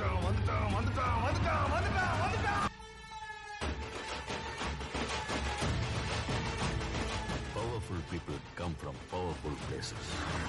வந்துட்டான் வந்துட்டான் வந்துட்டான் வந்துட்டான் வந்துட்டான் வந்துட்டான் Powerful people come from powerful places.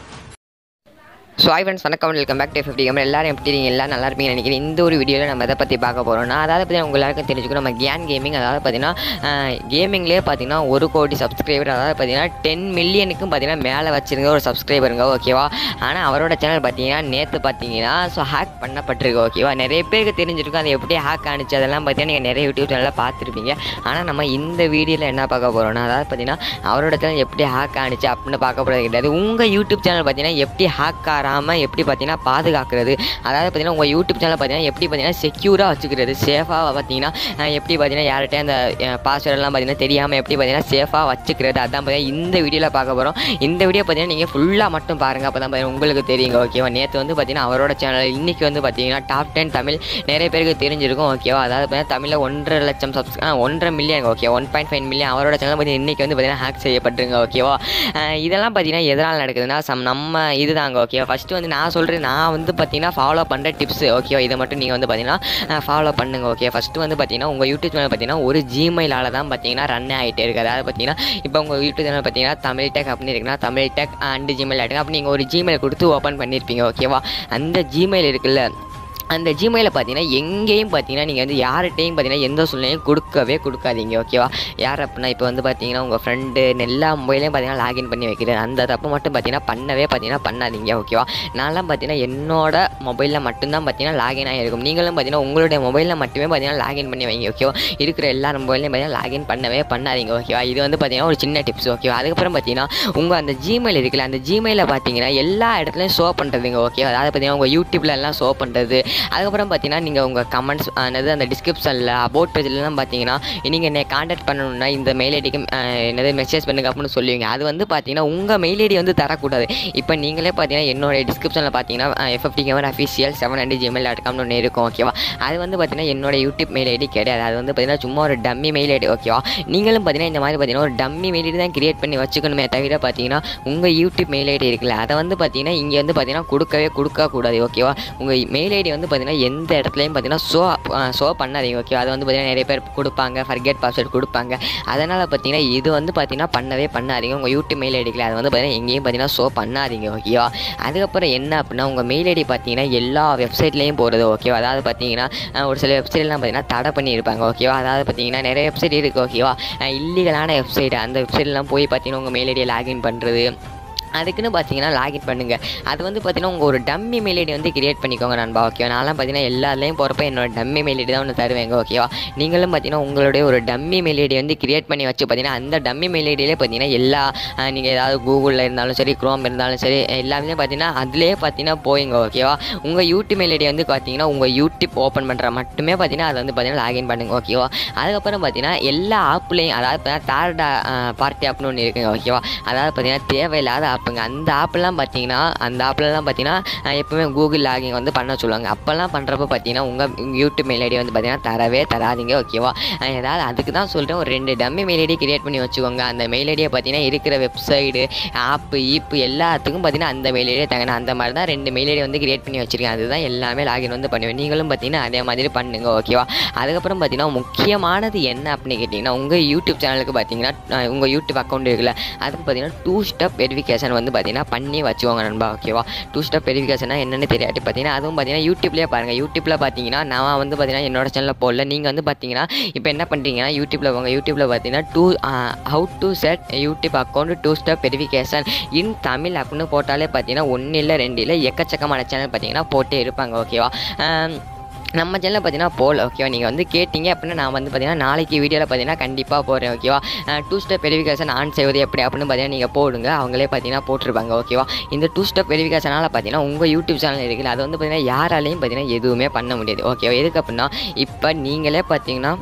So hi friends வணக்கம் welcome back to fifty camera எல்லாரும் எப்படி இருக்கீங்க எல்லாம் நல்லா இருப்பீங்கன்னு நினைக்கிறேன் இந்த ஒரு வீடியோவில் நம்ம எதை பற்றி பார்க்க போகிறோம்னா அதாவது பார்த்தீங்கன்னா உங்க எல்லாருக்கும் தெரிஞ்சுக்கணும் நம்ம கேன் கேமிங் அதாவது பார்த்தீங்கன்னா கேமிங்லேயே பார்த்தீங்கன்னா ஒரு கோடி சப்ஸ்கிரைபர் அதாவது பார்த்தீங்கன்னா டென் மில்லியனுக்கும் பார்த்தீங்கன்னா மேலே வச்சிருங்க ஒரு சப்ஸ்கிரைபருங்க ஓகேவா ஆனால் அவரோட சேனல் பார்த்தீங்கன்னா நேற்று பார்த்தீங்கன்னா ஸோ ஹேக் பண்ணப்பட்டிருக்கு ஓகேவா நிறைய பேருக்கு தெரிஞ்சிருக்கும் அது எப்படி ஹேக் ஆனிச்சு அதெல்லாம் பார்த்தீங்கன்னா நீங்கள் நிறைய யூடியூப் சேனலில் பார்த்துருப்பீங்க ஆனால் நம்ம இந்த வீடியோவில் என்ன பார்க்க போகிறோம்னா அதாவது பார்த்தீங்கன்னா அவரோட சேனல் எப்படி ஹேக் ஆனிச்சு அப்படின்னு பார்க்க போகிறது கிடையாது உங்கள் யூடியூப் சேனல் பார்த்தீங்கன்னா எப்படி ஹேக் ஆகாமல் எப்படி பார்த்தீங்கன்னா பாதுகாக்கிறது அதாவது பார்த்தீங்கன்னா உங்கள் யூடியூப் சேனல் பார்த்தீங்கன்னா எப்படி பார்த்தீங்கன்னா செக்யூராக வச்சுக்கிறது சேஃபாக பார்த்தீங்கன்னா அஹ், எப்படி பார்த்தீங்கன்னா யார்கிட்ட அந்த பாஸ்வேர்டெல்லாம் பார்த்தீங்கன்னா தெரியாமல் எப்படி பார்த்தீங்கன்னா சேஃபாக வச்சுக்கிறது அதான் பார்த்தீங்கன்னா இந்த வீடியோவில் பார்க்க போகிறோம் இந்த வீடியோ பார்த்தீங்கன்னா நீங்கள் ஃபுல்லாக மட்டும் பாருங்கள் அப்போ தான் பார்த்தீங்கன்னா உங்களுக்கு தெரியுங்க ஓகேவா நேற்று வந்து பார்த்தீங்கன்னா அவரோட சேனல் இன்றைக்கி வந்து பார்த்தீங்கன்னா டாப் டென் தமிழ் நிறைய பேருக்கு தெரிஞ்சிருக்கும் ஓகேவா அதாவது பார்த்தீங்கன்னா தமிழில் ஒன்றரை லட்சம் சப்ஸ் ஒன்றரை million okay one point five million அவரோட சேனல் பார்த்தீங்கன்னா இன்றைக்கி வந்து பார்த்தீங்கன்னா ஹேக் செய்யப்பட்டிருங்க ஓகேவா அஹ் இதெல்லாம் பார்த்தீங்கன்னா எதனால் நடக்குதுன்னா சம் நம்ம இதுதாங்க ஓகேவா ஃபஸ்ட்டு வந்து நான் சொல்கிறேன் நான் வந்து பார்த்தீங்கன்னா ஃபாலோ பண்ணுற டிப்ஸ் ஓகேவா இதை மட்டும் நீங்கள் வந்து பார்த்தீங்கன்னா ஃபாலோ பண்ணுங்க ஓகே ஃபஸ்ட்டு வந்து பார்த்தீங்கன்னா உங்கள் யூடியூப் சேனல் பார்த்தீங்கன்னா ஒரு ஜிமெயிலால் தான் பார்த்தீங்கன்னா ரன் ஆகிட்டே இருக்குது அதாவது பார்த்தீங்கன்னா இப்போ உங்கள் யூடியூப் சேனல் பார்த்தீங்கன்னா தமிழ் டெக் அப்படின்னு இருக்குன்னா தமிழ் டெக் அண்ட் ஜிமெயில் ஆகிட்டு அப்போ நீங்கள் ஒரு ஜிமெயில் கொடுத்து ஓப்பன் பண்ணியிருப்பீங்க ஓகேவா அந்த ஜிமெயில் இருக்குல்ல அந்த ஜிமெயிலில் பார்த்தீங்கன்னா எங்கேயும் பார்த்தீங்கன்னா நீங்கள் வந்து யார்கிட்டையும் பார்த்தீங்கன்னா எந்த சூழ்நிலையும் கொடுக்கவே கொடுக்காதீங்க ஓகேவா யார் அப்படின்னா இப்போ வந்து பார்த்தீங்கன்னா உங்கள் ஃப்ரெண்டு எல்லா மொபைலையும் பார்த்தீங்கன்னா லாகின் பண்ணி வைக்கிறேன் அந்த தப்பு மட்டும் பார்த்தீங்கன்னா பண்ணவே பார்த்தீங்கன்னா பண்ணாதீங்க ஓகேவா நான்லாம் பார்த்தீங்கன்னா என்னோட மொபைலில் மட்டும்தான் பார்த்தீங்கன்னா லாகின் ஆகிருக்கும் நீங்களும் பார்த்தீங்கன்னா உங்களுடைய மொபைலில் மட்டுமே பார்த்தீங்கன்னா லாகின் பண்ணி வைங்க ஓகேவா இருக்கிற எல்லா மொபைலையும் பார்த்தீங்கன்னா லாகின் பண்ணவே பண்ணாதீங்க ஓகேவா இது வந்து பார்த்தீங்கன்னா ஒரு சின்ன டிப்ஸ் ஓகேவா அதுக்கப்புறம் பார்த்தீங்கன்னா உங்கள் அந்த ஜிமெயில் இருக்குல்ல அந்த ஜிமெயிலில் பார்த்தீங்கன்னா எல்லா இடத்துலையும் ஷோ பண்ணுறதுங்க ஓகேவா அதாவது பார்த்தீங்கன்னா உங்கள் யூடியூப்ல எல்லாம் ஷோ பண்ணுறது அதுக்கப்புறம் பார்த்தீங்கன்னா நீங்கள் உங்கள் கமெண்ட்ஸ் என்னது அந்த டிஸ்கிரிப்ஷனில் அபவுட் பேஜ்லலாம் பார்த்தீங்கன்னா நீங்கள் என்னை காண்டாக்ட் பண்ணணும்னா இந்த மெயில் ஐடிக்கு என்னது மெசேஜ் பண்ணுங்க அப்படின்னு சொல்லுவீங்க அது வந்து பார்த்தீங்கன்னா உங்கள் மெயில் ஐடி வந்து தரக்கூடாது இப்போ நீங்களே பார்த்தீங்கன்னா என்னோட டிஸ்கிரிப்ஷனில் பார்த்தீங்கன்னா FFT camera official seven hundred Gmail dot காம்னு ஒன்று இருக்கும் ஓகேவா அது வந்து பார்த்தீங்கன்னா என்னோட யூடியூப் மெயில் ஐடி கிடையாது அது வந்து பார்த்தீங்கன்னா சும்மா ஒரு டம்மி மெயில் ஐடி ஓகேவா நீங்களும் பார்த்தீங்கன்னா இந்த மாதிரி பார்த்தீங்கன்னா ஒரு டம்மி மெயில் ஐடி தான் கிரியேட் பண்ணி வச்சுக்கணுமே தவிர பார்த்தீங்கன்னா உங்கள் யூடியூப் மெயில் ஐடி இருக்குல்ல அதை வந்து பார்த்தீங்கன்னா இங்கே வந்து பார்த்தீங்கன்னா கொடுக்கவே கொடுக்கக்கூடாது ஓகேவா உங்கள் மெயில் ஐடி வந்து பார்த்தீங்கன்னா எந்த இடத்துலையும் பார்த்தீங்கன்னா ஷோ ஷோ பண்ணாதீங்க ஓகே அது வந்து பார்த்தீங்கன்னா நிறைய பேர் கொடுப்பாங்க ஃபர்கெட் பாஸ்வேர்ட் கொடுப்பாங்க அதனால் பார்த்தீங்கன்னா இது வந்து பார்த்தீங்கன்னா பண்ணவே பண்ணாதீங்க உங்கள் யூடியூப் மெயில் ஐடிக்கில் அது வந்து பார்த்தீங்கன்னா எங்கேயும் பார்த்தீங்கன்னா ஷோ பண்ணாதீங்க ஓகேவா அதுக்கப்புறம் என்ன அப்படின்னா உங்கள் மெயில் ஐடி பார்த்தீங்கன்னா எல்லா வெப்சைட்லேயும் போகிறது ஓகேவா அதாவது பார்த்தீங்கன்னா அஹ், ஒரு சில வெப்சைட்லாம் பார்த்தீங்கன்னா தடை பண்ணியிருப்பாங்க ஓகேவா அதாவது பார்த்தீங்கன்னா நிறைய வெப்சைட் இருக்குது ஓகேவா இல்லீகலான வெப்சைட் அந்த வெப்சைட்லாம் போய் பார்த்தீங்கன்னா உங்கள் மெயில் ஐடியை லாகின் பண்ணுறது அதுக்குன்னு பார்த்தீங்கன்னா லாகின் பண்ணுங்கள் அது வந்து பார்த்தீங்கன்னா உங்கள் ஒரு டம்மி மெயில் ஐடி வந்து கிரியேட் பண்ணிக்கோங்க நண்பா ஓகேவா நான்லாம் பார்த்தீங்கன்னா எல்லாத்துலேயும் போகிறப்ப என்னோட டம்மி மெயில் ஐடி தான் ஒன்று தருவேங்க ஓகேவா நீங்களும் பார்த்தீங்கன்னா உங்களுடைய ஒரு டம்மி மெயில் ஐடி வந்து கிரியேட் பண்ணி வச்சு பார்த்தீங்கன்னா அந்த டம்மி மெயில் ஐடியிலே பார்த்தீங்கன்னா எல்லா நீங்கள் ஏதாவது கூகுளில் இருந்தாலும் சரி க்ரோம் இருந்தாலும் சரி எல்லாமே பார்த்தீங்கன்னா அதுலேயே பார்த்தீங்கன்னா போயிங்க ஓகேவா உங்கள் யூடியூப் மெயில் ஐடி வந்து பார்த்தீங்கன்னா உங்கள் யூடியூப் ஓப்பன் பண்ணுற மட்டுமே பார்த்தீங்கன்னா அதை வந்து பார்த்தீங்கன்னா லாகின் பண்ணுங்க ஓகேவா அதுக்கப்புறம் பார்த்தீங்கன்னா எல்லா ஆப்லேயும் அதாவது பார்த்தீங்கன்னா தேர்ட் பார்ட்டி ஆப்னு ஒன்று இருக்குங்க ஓகேவா அதாவது பார்த்தீங்கன்னா தேவையில்லாத ஆப்புங்க அந்த ஆப்லாம் பார்த்தீங்கன்னா அந்த ஆப்லலாம் பார்த்தீங்கன்னா அஹ், எப்பவுமே கூகுள் லாகின் வந்து பண்ண சொல்லுவாங்க அப்போல்லாம் பண்ணுறப்ப பார்த்தீங்கன்னா உங்கள் யூடியூப் மெயில் ஐடி வந்து பார்த்தீங்கன்னா தரவே தராதீங்க ஓகேவா அஹ், ஏதாவது அதுக்கு தான் சொல்கிறேன் ஒரு ரெண்டு டம்மி மெயில் ஐடி கிரியேட் பண்ணி வச்சுக்கோங்க அந்த மெயில் ஐடியை பார்த்தீங்கன்னா இருக்கிற வெப்சைடு ஆப்பு ஈப்பு எல்லாத்துக்கும் பார்த்தீங்கன்னா அந்த மெயில் ஐடியை தங்கணும் அந்த மாதிரி தான் ரெண்டு மெயில் ஐடி வந்து கிரியேட் பண்ணி வச்சிருக்கேன் அதுதான் எல்லாமே லாகின் வந்து பண்ணுவேன் நீங்களும் பார்த்தீங்கன்னா அதே மாதிரி பண்ணுங்க ஓகேவா அதுக்கப்புறம் பார்த்தீங்கன்னா முக்கியமானது என்ன அப்படின்னு கேட்டிங்கன்னா உங்கள் யூடியூப் சேனலுக்கு பார்த்தீங்கன்னா அஹ், உங்கள் யூடியூப் அக்கௌண்ட் இருக்குல்ல அதுக்கு பார்த்தீங்கன்னா டூ ஸ்டெப் வெரிஃபிகேஷன் வந்து பார்த்தீங்கன்னா பண்ணி வச்சுக்கோங்க நண்பா ஓகேவா டூ ஸ்டெப் வெரிஃபிகேஷனா என்னென்னு தெரியாட்டி பார்த்தீங்கன்னா அதுவும் பார்த்தீங்கன்னா யூடியூப்லேயே பாருங்கள் யூடியூப்பில் பார்த்தீங்கன்னா நான் வந்து பார்த்தீங்கன்னா என்னோட சேனலில் போடல நீங்கள் வந்து பார்த்தீங்கன்னா இப்போ என்ன பண்ணுறீங்கன்னா யூடியூப்பில் உங்கள் யூடியூப்பில் பார்த்தீங்கன்னா to how to set YouTube account two step verification in Tamil அப்படின்னு போட்டாலே பார்த்தீங்கன்னா ஒன்று இல்லை ரெண்டு இல்லை எக்கச்சக்கமான சேனல் பார்த்தீங்கன்னா போட்டே இருப்பாங்க ஓகேவா ஆம், நம்ம சேனலில் பார்த்தீங்கன்னா போல் ஓகேவா நீங்கள் வந்து கேட்டிங்க அப்படின்னா நான் வந்து பார்த்தீங்கன்னா நாளைக்கு வீடியோவில் பார்த்தீங்கன்னா கண்டிப்பாக போடுறேன் ஓகேவா டூ ஸ்டெப் வெரிஃபிகேஷன் ஆன் செய்வது எப்படி அப்படின்னு பார்த்தீங்கன்னா நீங்கள் போடுங்க அவங்களே பார்த்தீங்கன்னா போட்டிருப்பாங்க ஓகேவா இந்த டூ ஸ்டெப் வெரிஃபிகேஷனால் பார்த்தீங்கன்னா உங்கள் யூடியூப் சேனல் இருக்குல்ல அது வந்து பார்த்தீங்கன்னா யாராலையும் பார்த்தீங்கன்னா எதுவுமே பண்ண முடியாது ஓகேவா எதுக்கு அப்படின்னா இப்போ நீங்களே பார்த்தீங்கன்னா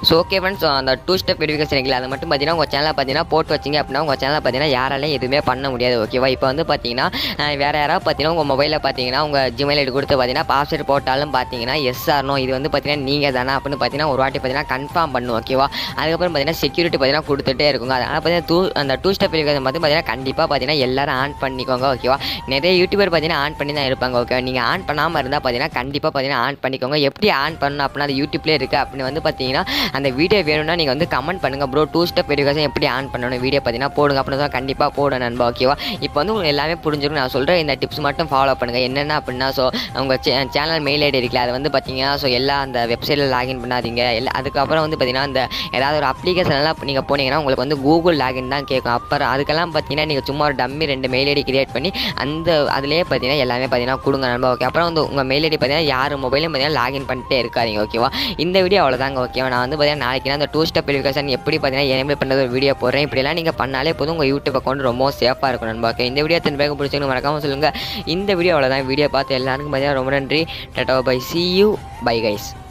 ஸோ ஓகே ஃப்ரெண்ட்ஸ் அந்த டூ ஸ்டெப் வெரிஃபிகேஷன் இருக்குல்ல அது மட்டும் பார்த்தீங்கன்னா உங்கள் சேனலை பார்த்தீங்கன்னா போட்டு வச்சிங்க அப்படின்னா உங்கள் சேனலை பார்த்தீங்கன்னா யாராலையும் எதுவுமே பண்ண முடியாது ஓகேவா இப்போ வந்து பார்த்தீங்கன்னா அஹ், வேறு யாராவது பார்த்தீங்கன்னா உங்கள் மொபைலில் பார்த்தீங்கன்னா உங்கள் ஜிமெயில் ஐடி கொடுத்து பார்த்தீங்கன்னா பாஸ்வேர்டு போட்டாலும் பார்த்தீங்கன்னா எஸ் ஆர்னோ இது வந்து பார்த்தீங்கன்னா நீங்கள் தானே அப்படின்னு பார்த்தீங்கன்னா ஒரு வாட்டி பார்த்தீங்கன்னா கன்ஃபார்ம் பண்ணும் ஓகேவா அதுக்கப்புறம் பார்த்தீங்கன்னா செக்யூரிட்டி பார்த்தீங்கன்னா கொடுத்துட்டே இருக்குங்க அதனால் பார்த்தீங்கன்னா டூ அந்த டூ ஸ்டெப் வெரிஃபிகேஷன் பார்த்து பார்த்தீங்கன்னா கண்டிப்பாக பார்த்தீங்கன்னா எல்லாரும் ஆன் பண்ணிக்கோங்க ஓகேவா நிறைய யூடியூபர் பார்த்தீங்கன்னா ஆன் பண்ணி தான் இருப்பாங்க ஓகே நீங்கள் ஆன் பண்ணாமல் இருந்தால் பார்த்தீங்கன்னா கண்டிப்பாக பார்த்தீங்கன்னா ஆன் பண்ணிக்கோங்க எப்படி ஆன் பண்ணணும் அப்படின்னா அது யூடியூப்லேயே இருக்குது அப்படின்னு வந்து பார்த்தீங்கன்னா அந்த வீடியோ வேணும்னா நீங்கள் வந்து கமெண்ட் பண்ணுங்கள் ப்ரோ டூ ஸ்டெப் வெரிஃபிகேஷன் எப்படி ஆன் பண்ணணும் வீடியோ பார்த்தீங்கன்னா போடுங்க அப்படின்னு தான் கண்டிப்பாக போட நண்பா ஓகேவா இப்போ வந்து உங்களுக்கு எல்லாமே புரிஞ்சிருக்கும் நான் சொல்கிறேன் இந்த டிப்ஸ் மட்டும் ஃபாலோ பண்ணுங்கள் என்னென்ன அப்படின்னா ஸோ உங்கள் சேனல் மெயில் ஐடி இருக்குல்ல அது வந்து பார்த்தீங்கன்னா ஸோ எல்லா அந்த வெப்சைட்டில் லாகின் பண்ணாதீங்க எல்லா அதுக்கப்புறம் வந்து பார்த்தீங்கன்னா அந்த ஏதாவது ஒரு அப்ளிகேஷன் எல்லாம் நீங்கள் போனீங்கன்னா உங்களுக்கு வந்து கூகுள் லாகின் தான் கேட்கும் அப்புறம் அதுக்கெல்லாம் பார்த்தீங்கன்னா நீங்கள் சும்மா ஒரு டம்மி ரெண்டு மெயில் ஐடி கிரியேட் பண்ணி அந்த அதுலேயே பார்த்தீங்கன்னா எல்லாமே பார்த்தீங்கன்னா கொடுங்க நண்பா ஓகே அப்புறம் வந்து உங்கள் மெயில் ஐடி பார்த்தீங்கன்னா யார் மொபைலும் பார்த்தீங்கன்னா லாகின் பண்ணிட்டே இருக்காதீங்க ஓகேவா இந்த வீடியோ அவ்வளோதாங்க ஓகேவா நான் வந்து பார்த்தீங்கன்னா நாளைக்கு நான் அந்த டூ ஸ்டெப் வெரிஃபிகேஷன் எப்படி பார்த்தீங்கன்னா எனேபிள் பண்ணுறது ஒரு வீடியோ போடுறேன் இப்படிலாம் நீங்கள் பண்ணாலே போதும் உங்கள் யூடியூப் அக்கௌண்ட் ரொம்ப சேஃபாக இருக்கும் நண்பா ஓகே இந்த வீடியோ எத்தனை பேருக்கு பிடிச்சிங்க மறக்காமல் சொல்லுங்கள் இந்த வீடியோ அவ்வளோதான் வீடியோ பார்த்து எல்லாருக்கும் பார்த்தீங்கன்னா ரொம்ப நன்றி டாட்டா bye see you bye guys